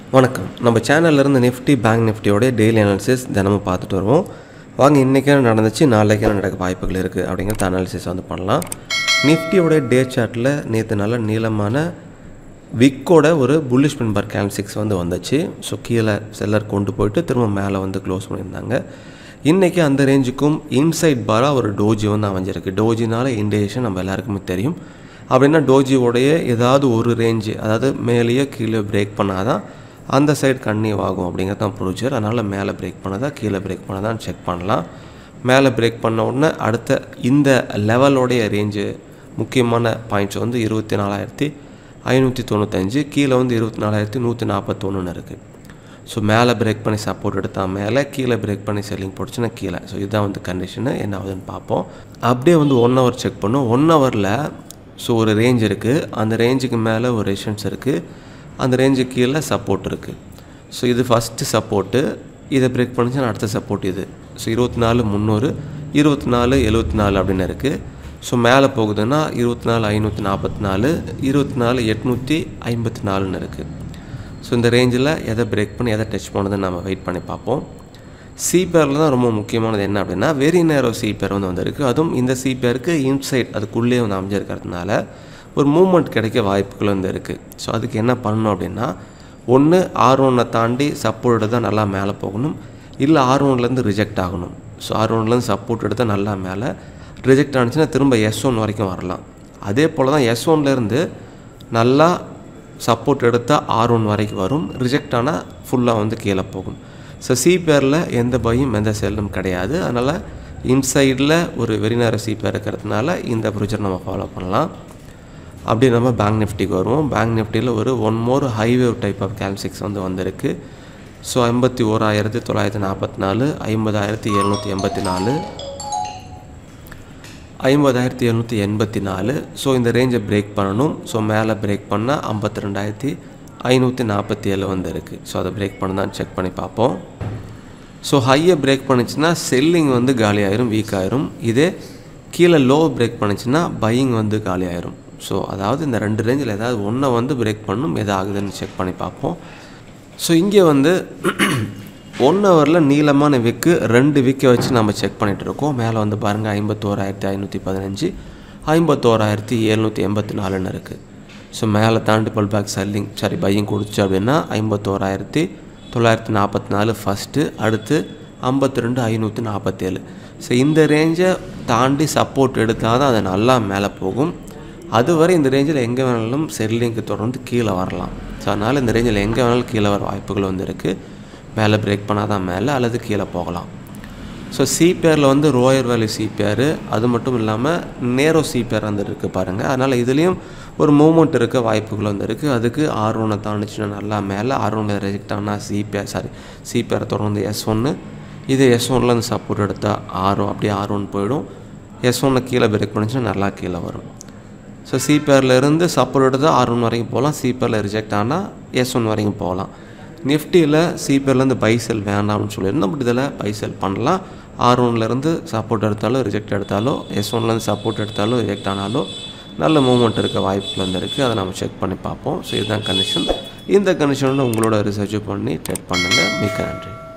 வணக்கம் நம்ம சேனல்ல இருந்து நிஃப்டி பேங்க் நிஃப்டியோட டெய்லி அனாலிசிஸ் தினமும் பார்த்துட்டு வருவோம் வாங்க இன்றைக்கி என்ன நடந்துச்சு நாளைக்கு என்ன நடக்க வாய்ப்புகள் இருக்குது அப்படிங்கிறத அனாலிசிஸ் வந்து பண்ணலாம் நிஃப்டியோட டே சார்ட்டில் நேற்று நல்ல நீளமான விக்கோட ஒரு புல்லிஷ் பின்பர் கேல்சிக்ஸ் வந்து வந்துச்சு ஸோ கீழே செல்லர் கொண்டு போயிட்டு திரும்ப மேலே வந்து க்ளோஸ் பண்ணியிருந்தாங்க இன்றைக்கி அந்த ரேஞ்சுக்கும் இன்சைட் பாராக ஒரு டோஜி வந்து அமைஞ்சிருக்கு டோஜினால இண்டேஷன் நம்ம எல்லாருக்குமே தெரியும் அப்படின்னா டோஜியோடைய ஏதாவது ஒரு ரேஞ்சு அதாவது மேலேயோ கீழே பிரேக் பண்ணாதான் அந்த சைடு கன்னியூ ஆகும் அப்படிங்கிறது தான் ப்ரொசீஜர் அதனால் மேலே பிரேக் பண்ணதா கீழே பிரேக் பண்ணதான் செக் பண்ணலாம் மேலே பிரேக் பண்ண உடனே அடுத்த இந்த லெவலோடைய ரேஞ்சு முக்கியமான பாயிண்ட்ஸ் வந்து இருபத்தி நாலாயிரத்தி ஐநூற்றி தொண்ணூத்தஞ்சு கீழே வந்து இருபத்தி நாலாயிரத்தி நூற்றி நாற்பத்தொன்றுன்னு இருக்குது ஸோ மேலே பிரேக் பண்ணி சப்போர்ட் எடுத்தால் மேலே கீழே பிரேக் பண்ணி செல்லிங் போட்டுச்சுன்னா கீழே ஸோ இதுதான் வந்து கண்டிஷனு என்ன ஆகுதுன்னு பார்ப்போம் அப்படியே வந்து ஒன் ஹவர் செக் பண்ணும் ஒன் ஹவரில் ஸோ ஒரு ரேஞ்ச் இருக்குது அந்த ரேஞ்சுக்கு மேலே ஒரு ரெஷன்ஸ் இருக்குது அந்த ரேஞ்சுக்கு கீழே சப்போர்ட் இருக்குது ஸோ இது ஃபஸ்ட்டு சப்போர்ட்டு இதை பிரேக் பண்ணிச்சுன்னா அடுத்த சப்போர்ட் இது ஸோ இருபத்தி நாலு முந்நூறு இருபத்தி நாலு எழுபத்தி நாலு அப்படின்னு இருக்குது ஸோ மேலே போகுதுன்னா இருபத்தி நாலு ஐநூற்றி நாற்பத்தி நாலு இருபத்தி நாலு எட்நூற்றி ஐம்பத்தி நாலுன்னு இருக்குது ஸோ இந்த ரேஞ்சில் எதை பிரேக் பண்ணி எதை டச் பண்ணுதுன்னு நம்ம வெயிட் பண்ணி பார்ப்போம் சிபேரில் தான் ரொம்ப முக்கியமானது என்ன அப்படின்னா வெரி நேரோ சிபேர் வந்து வந்திருக்கு அதுவும் இந்த சிபேருக்கு இன்சைட் அதுக்குள்ளே வந்து அமைஞ்சிருக்கிறதுனால ஒரு மூமெண்ட் கிடைக்க வாய்ப்புகள் வந்து இருக்குது ஸோ அதுக்கு என்ன பண்ணணும் அப்படின்னா ஒன்று ஆர் ஒன்னை தாண்டி சப்போர்ட் எடுத்தால் நல்லா மேலே போகணும் இல்லை ஆர் ஒன்லேருந்து ரிஜெக்ட் ஆகணும் ஸோ ஆர் ஒன்லேருந்து சப்போர்ட் எடுத்தால் நல்லா மேலே ரிஜெக்ட் ஆனிச்சுன்னா திரும்ப எஸ் ஒன் வரைக்கும் வரலாம் அதே போல் தான் எஸ் ஒன்லேருந்து நல்லா சப்போர்ட் எடுத்தால் ஆர் ஒன் வரைக்கும் வரும் ரிஜெக்ட் ஆனால் ஃபுல்லாக வந்து கீழே போகும் ஸோ சி பேரில் எந்த பையும் எந்த செல்லும் கிடையாது அதனால் இன்சைடில் ஒரு வெரி நேரம் சி பேர் இருக்கிறதுனால இந்த ப்ரொசீஜர் நம்ம ஃபாலோ பண்ணலாம் அப்படியே நம்ம பேங்க் நிஃப்டிக்கு வருவோம் பேங்க் நிஃப்டியில் ஒரு one more high wave type of கேல்சிக்ஸ் வந்து வந்திருக்கு ஸோ ஐம்பத்தி ஓராயிரத்தி தொள்ளாயிரத்தி நாற்பத்தி நாலு ஐம்பதாயிரத்தி எழுநூற்றி எண்பத்தி நாலு ஐம்பதாயிரத்தி எழுநூற்றி எண்பத்தி நாலு ஸோ இந்த ரேஞ்சை பிரேக் பண்ணணும் ஸோ மேலே பிரேக் பண்ணால் ஐம்பத்தி ரெண்டாயிரத்தி ஐநூற்றி நாற்பத்தி ஏழு வந்து இருக்குது ஸோ அதை பிரேக் பண்ணதான் செக் பண்ணி பார்ப்போம் ஸோ ஹையை பிரேக் பண்ணிச்சுன்னா செல்லிங் வந்து காலி ஆயிரும் வீக் ஆயிரும் இதே கீழே லோ பிரேக் பண்ணிச்சுன்னா பையிங் வந்து காலி ஆயிரும் ஸோ அதாவது இந்த ரெண்டு ரேஞ்சில் ஏதாவது ஒன்றை வந்து பிரேக் பண்ணணும் எது ஆகுதுன்னு செக் பண்ணி பார்ப்போம் ஸோ இங்கே வந்து ஒன் ஹவரில் நீளமான விக்கு ரெண்டு விக்கை வச்சு நம்ம செக் பண்ணிகிட்டு இருக்கோம் மேலே வந்து பாருங்கள் ஐம்பத்தோராயிரத்தி ஐநூற்றி பதினஞ்சு ஐம்பத்தோராயிரத்தி எழுநூற்றி எண்பத்தி நாலுன்னு இருக்குது ஸோ மேலே தாண்டி பல் பேக் செல்லிங் சாரி பையிங் கொடுத்துச்சு அப்படின்னா ஐம்பத்தோராயிரத்தி தொள்ளாயிரத்தி நாற்பத்தி நாலு ஃபஸ்ட்டு அடுத்து ஐம்பத்தி ரெண்டு ஐநூற்றி நாற்பத்தேழு ஸோ இந்த ரேஞ்சை தாண்டி சப்போர்ட் எடுத்தால் தான் அது நல்லா மேலே போகும் அதுவரை இந்த ரேஞ்சில் எங்கே வேணாலும் செல்லிங்க்கு தொடர்ந்து கீழே வரலாம் ஸோ அதனால் இந்த ரேஞ்சில் எங்கே வேணாலும் கீழே வர வாய்ப்புகள் வந்து இருக்குது மேலே பிரேக் பண்ணால் தான் மேலே அல்லது கீழே போகலாம் ஸோ சிபேரில் வந்து ரோயர் வேல்யூ சிபேர் அது மட்டும் இல்லாமல் நேரோ சிபேர் வந்து இருக்குது பாருங்கள் அதனால் இதுலேயும் ஒரு மூமெண்ட் இருக்க வாய்ப்புகள் வந்து இருக்குது அதுக்கு ஆர் ஒன்னை தாண்டிச்சுன்னா நல்லா மேலே ஆர் ஒன்னில் ரெஜெக்ட் ஆனால் சிபேர் சாரி சிபேரை தொடர்ந்து எஸ் ஒன்று இது எஸ் ஒன்லேருந்து சப்போர்ட் எடுத்தால் ஆர் அப்படியே ஆர் ஒன் போயிடும் எஸ் ஒன்னை கீழே பிரேக் பண்ணிச்சுன்னா நல்லா கீழே வரும் ஸோ சிபேரில் இருந்து சப்போர்ட் எடுத்தால் ஆர் ஒன் வரைக்கும் போகலாம் சிபேரில் ரிஜெக்ட் ஆனால் எஸ் ஒன் வரைக்கும் போகலாம் நிஃப்டியில் சிபேர்லேருந்து பைசெல் வேண்டாம்னு சொல்லியிருந்தோம் பட் இதில் பைசெல் பண்ணலாம் ஆர் ஒன்லேருந்து சப்போர்ட் எடுத்தாலோ ரிஜெக்ட் எடுத்தாலோ எஸ் ஒன்லேருந்து சப்போர்ட் எடுத்தாலோ ரிஜெக்ட் ஆனாலோ நல்ல மூவ்மெண்ட் இருக்க வாய்ப்புகள் வந்து இருக்குது அதை நம்ம செக் பண்ணி பார்ப்போம் ஸோ இதுதான் கண்டிஷன் இந்த கண்டிஷனில் உங்களோட ரிசர்ச் பண்ணி ட்ரேட் பண்ணுங்கள் மிக்க நன்றி